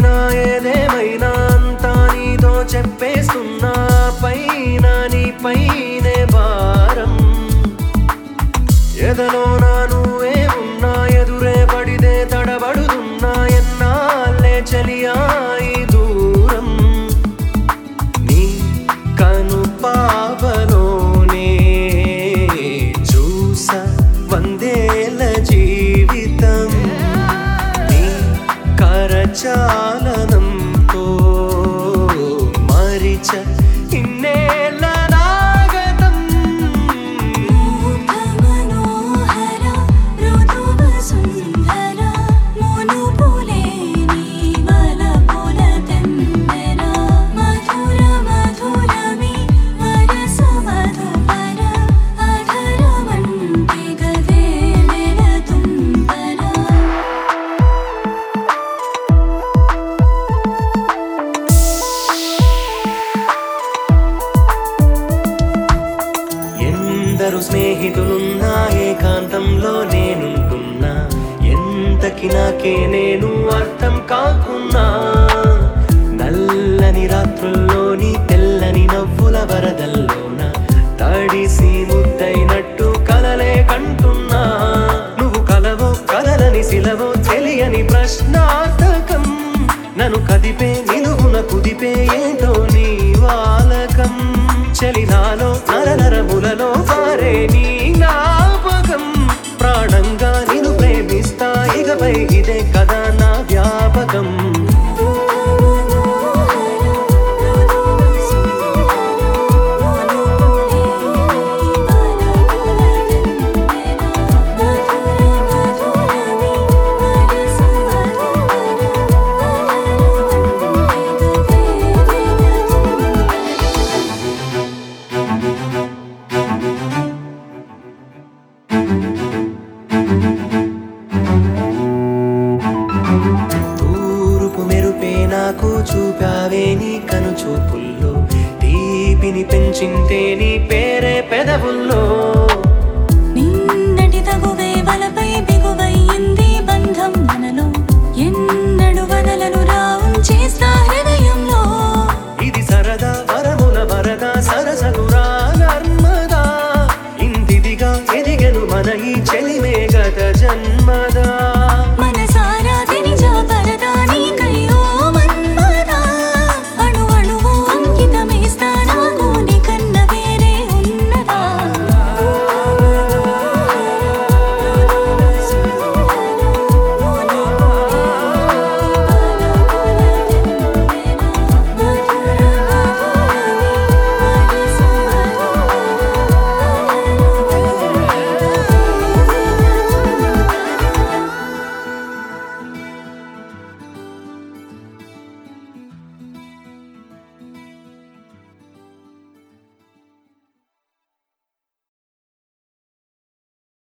ఏమైనా ఏదేమైనా అంతా నీతో చెప్పేస్తున్నా పైన నీ పైనే భారం ఎదలో నా నువ్వే ఉన్నా ఎదురే పడితే తడబడుతున్నా ఎన్నాళ్ళే చలియాయి దూరం నీ కను పాపలోనే చూస వందేల జీవితం నీ కరచాలనంతో మరిచ ఇన్నేళ్ళ నాగతం మనోహర ఋతువసుందర మునుపులే నీవలపుల తెమ్మెర మధుర మధురమి వరస మధుపర అధరమంటి గదే మెరతుంపర ఎందరు స్నేహితులున్నా ఏకాంతంలో నేనుంటున్నా ఎంతకి నాకే నేను అర్థం కాకున్నా నల్లని రాత్రుల్లోని తెల్లని నవ్వుల వరదల్లోన తడిసి ముద్దైనట్టు కలలే కంటున్నా నువ్వు కలవో కలలని సిలవో తెలియని ప్రశ్నార్థకం నన్ను కదిపే నిలువున కుదిపే ఏంటో నీ వాలకం చలినాలో నరనరములలో పారే నీ జ్ఞాపకం ప్రాణంగా నిన్ను ప్రేమిస్తా ఇకపై ఇదే కదా నా వ్యాపకం తూరుపు మెరుపే నాకు చూపావే నీ కను చూపుల్లో తీపిని పెంచింతే నీ పేరే పెదవుల్లో